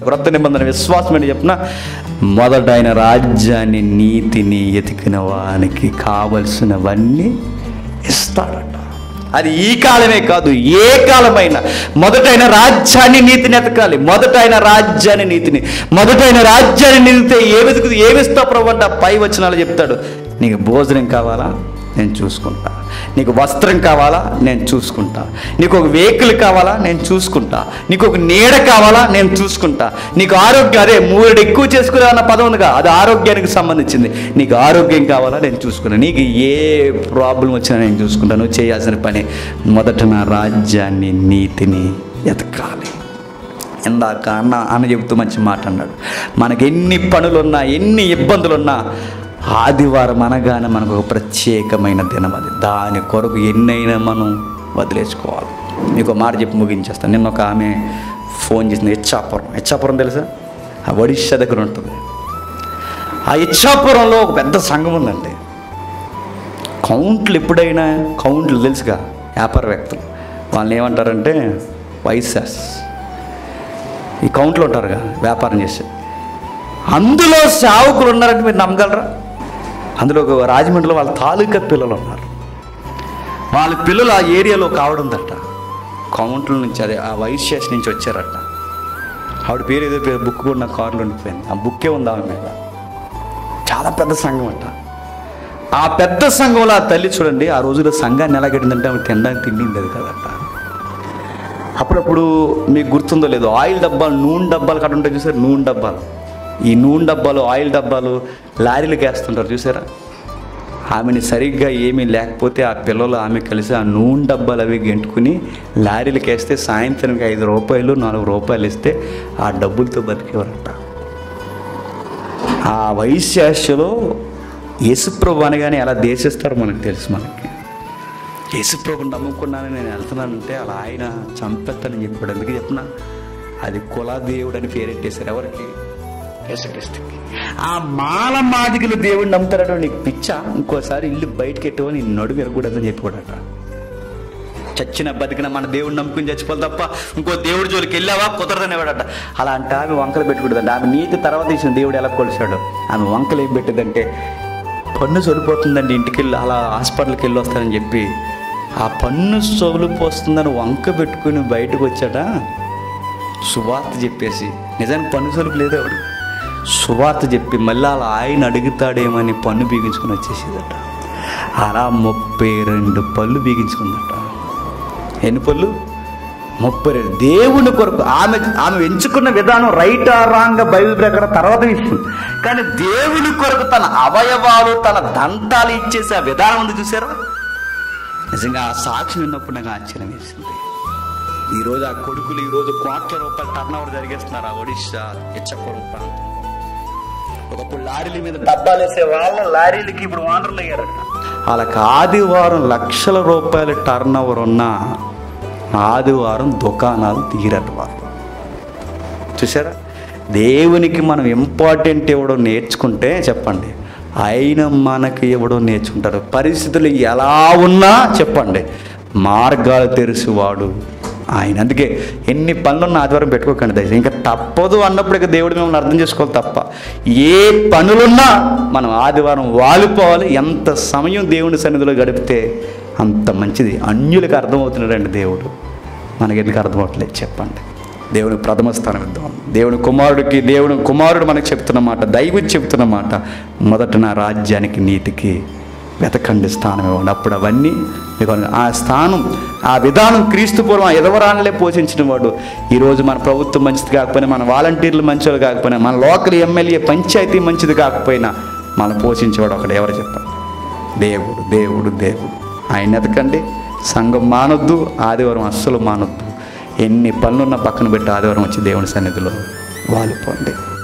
క్రొత్త నిబంధన విశ్వాసం ఏంటి చెప్పిన మొదట ఆయన రాజ్యాన్ని నీతిని ఎతికిన వానికి కావలసినవన్నీ ఇస్తాడట అది ఈ కాలమే కాదు ఏ కాలమైనా మొదటైన రాజ్యాన్ని నీతిని ఎతకాలి మొదటైన రాజ్యాన్ని నీతిని మొదటైన రాజ్యాన్ని నిలితే ఏమి ఎతుకుతుంది ఏమి ఇస్తావు ప్రభు అంటే ఆ పై వచనాలు చెప్తాడు నీకు భోజనం కావాలా నేను చూసుకుంటా నీకు వస్త్రం కావాలా నేను చూసుకుంటా నీకు ఒక వెహికల్ కావాలా నేను చూసుకుంటా నీకు ఒక నీడ కావాలా నేను చూసుకుంటా నీకు ఆరోగ్యం అదే మూడు ఎక్కువ చేసుకునే అన్న పదం ఉందిగా అది ఆరోగ్యానికి సంబంధించింది నీకు ఆరోగ్యం కావాలా నేను చూసుకున్నా నీకు ఏ ప్రాబ్లం వచ్చినా నేను చూసుకుంటా నువ్వు చేయాల్సిన పని మొదట నా రాజ్యాన్ని నీతిని ఎతకాలి ఇందాక అన్న అన్న చెబుతూ మంచి మాట అన్నాడు మనకి ఎన్ని పనులున్నా ఎన్ని ఇబ్బందులున్నా ఆదివారం అనగానే మనకు ఒక ప్రత్యేకమైన దినం అది దాని కొరకు ఎన్నైనా మనం వదిలేసుకోవాలి మీకు ఒక మాట చెప్పి ముగించేస్తాను నిన్న ఒక ఆమె ఫోన్ చేసింది ఇచ్చాపురం ఇచ్చాపురం తెలుసా ఆ ఒడిషా దగ్గర ఉంటుంది ఆ ఇచ్చాపురంలో ఒక పెద్ద సంఘం ఉందండి కౌంట్లు ఎప్పుడైనా కౌంట్లు తెలుసుగా వ్యాపార వ్యక్తులు వాళ్ళని ఏమంటారంటే వైసెస్ ఈ కౌంట్లో ఉంటారుగా వ్యాపారం చేసి అందులో సేవకులు ఉన్నారంటే మీరు నమ్మగలరా అందులో ఒక రాజమండ్రిలో వాళ్ళ తాలూకా పిల్లలు ఉన్నారు వాళ్ళ పిల్లలు ఆ ఏరియాలో కావడందట కౌంట్ల నుంచి అదే ఆ వైశ్యాస్ నుంచి వచ్చారట ఆవిడ పేరు ఏదో పేరు బుక్ కూడా నా కారులో ఉండిపోయింది ఆ బుక్కే ఉంది ఆమె మీద చాలా పెద్ద సంఘం అంట ఆ పెద్ద సంఘంలో ఆ తల్లి చూడండి ఆ రోజుల్లో సంఘాన్ని ఎలా కట్టిందంటే ఆమె తినడానికి తిండి ఉండేది కదట అప్పుడప్పుడు మీకు గుర్తుందో లేదో ఆయిల్ డబ్బాలు నూనె డబ్బాలు కట్ట ఉంటాయి చూసారు నూనె డబ్బాలు ఈ నూనె డబ్బాలు ఆయిల్ డబ్బాలు లారీలకు వేస్తుంటారు చూసారా ఆమెని సరిగ్గా ఏమీ లేకపోతే ఆ పిల్లలు ఆమె కలిసి ఆ నూనె డబ్బాలు అవి గెంటుకుని లారీలకు వేస్తే సాయంత్రానికి ఐదు రూపాయలు నాలుగు రూపాయలు ఇస్తే ఆ డబ్బులతో బతికేవారట ఆ వైశ్యాస్యలో యేసుప్రభు అనగానే ఎలా దేశిస్తారో మనకు తెలుసు మనకి యేసుప్రభుని నమ్ముకున్నానని నేను వెళ్తున్నానంటే అలా ఆయన చంపెత్తని చెప్పాడు ఎందుకు చెప్పిన అది కులదేవుడు అని పేరెట్టేశారు ఎవరికి యేసుక్రీస్తుకి ఆ మాల మాదిగలు దేవుడిని నమ్ముతారట నీకు పిచ్చ ఇంకోసారి ఇల్లు బయటకి ఎట్టువో నీ నడుము ఎరగకూడదని చెప్పాడట చచ్చిన బతికిన మన దేవుడిని నమ్ముకుని చచ్చిపోవాలి తప్ప ఇంకో దేవుడి జోలికి వెళ్ళావా కుదరదనేవాడట అలా అంటే ఆమె వంకలు పెట్టకూడదండి ఆమె నీతి తర్వాత ఇచ్చిన దేవుడు ఎలా కొలిచాడు ఆమె వంకలు ఏం పెట్టదంటే పన్ను చనిపోతుందండి ఇంటికి వెళ్ళి అలా హాస్పిటల్కి వెళ్ళి వస్తానని చెప్పి ఆ పన్ను సొలిపోస్తుందని వంక పెట్టుకుని బయటకు వచ్చాట సువార్త చెప్పేసి నిజానికి పన్ను సొలుపు లేదు ఆవిడ సువార్త చెప్పి మళ్ళీ అలా ఆయన అడుగుతాడేమని పన్ను బీగించుకుని వచ్చేసేదట అలా ముప్పై రెండు పళ్ళు బీగించుకుందట ఎన్ని పళ్ళు ముప్పై రెండు దేవుని కొరకు ఆమె ఆమె ఎంచుకున్న విధానం రైట్ ఆ రాంగ్ బైబిల్ ప్రకారం తర్వాత విషయం కానీ దేవుని కొరకు తన అవయవాలు తన దంతాలు ఇచ్చేసి ఆ విధానం ఉంది చూసారా నిజంగా ఆ సాక్షి విన్నప్పుడు నాకు ఆశ్చర్యం వేసింది ఈరోజు ఆ కొడుకులు ఈరోజు కోట్ల రూపాయల టర్న్ ఓవర్ జరిగేస్తున్నారు ఆ ఒడిశా ఇచ్చపురం ప్రాంతం ఒకప్పుడు లారీల మీద డబ్బాలు వేసే వాళ్ళ లారీలకి ఇప్పుడు ఓనర్లు అయ్యారట వాళ్ళకి ఆదివారం లక్షల రూపాయల టర్న్ ఓవర్ ఉన్న ఆదివారం దుకాణాలు తీరట వాళ్ళు చూసారా దేవునికి మనం ఇంపార్టెంట్ ఇవ్వడం నేర్చుకుంటే చెప్పండి ఆయన మనకి ఇవ్వడం నేర్చుకుంటారు పరిస్థితులు ఎలా ఉన్నా చెప్పండి మార్గాలు తెరిసివాడు ఆయన అందుకే ఎన్ని పనులున్న ఆదివారం పెట్టుకోకండి దయచేసి ఇంకా తప్పదు అన్నప్పుడు ఇక దేవుడు మిమ్మల్ని అర్థం చేసుకోవాలి తప్ప ఏ పనులున్నా మనం ఆదివారం వాలిపోవాలి ఎంత సమయం దేవుని సన్నిధిలో గడిపితే అంత మంచిది అన్యులకు అర్థమవుతున్నాడండి దేవుడు మనకి ఎందుకు అర్థమవట్లేదు చెప్పండి దేవునికి ప్రథమ స్థానం ఇద్దాం దేవుని కుమారుడికి దేవుని కుమారుడు మనకు చెప్తున్న మాట దైవం చెప్తున్న మాట మొదట నా రాజ్యానికి నీతికి వెతకండి స్థానం ఇవ్వండి అప్పుడు అవన్నీ మీకు ఆ స్థానం ఆ విధానం క్రీస్తు పూర్వం ఎదవరానలే పోషించిన వాడు ఈరోజు మన ప్రభుత్వం మంచిది కాకపోయినా మన వాలంటీర్లు మంచివాళ్ళు కాకపోయినా మన లోకల్ ఎమ్మెల్యే పంచాయతీ మంచిది కాకపోయినా మనం పోషించేవాడు ఒకడు ఎవరు చెప్పండి దేవుడు దేవుడు దేవుడు ఆయన ఎతకండి సంఘం మానొద్దు ఆదివారం అస్సలు మానొద్దు ఎన్ని పనులున్నా పక్కన పెట్టి ఆదివారం వచ్చి దేవుని సన్నిధిలో వాలిపోండి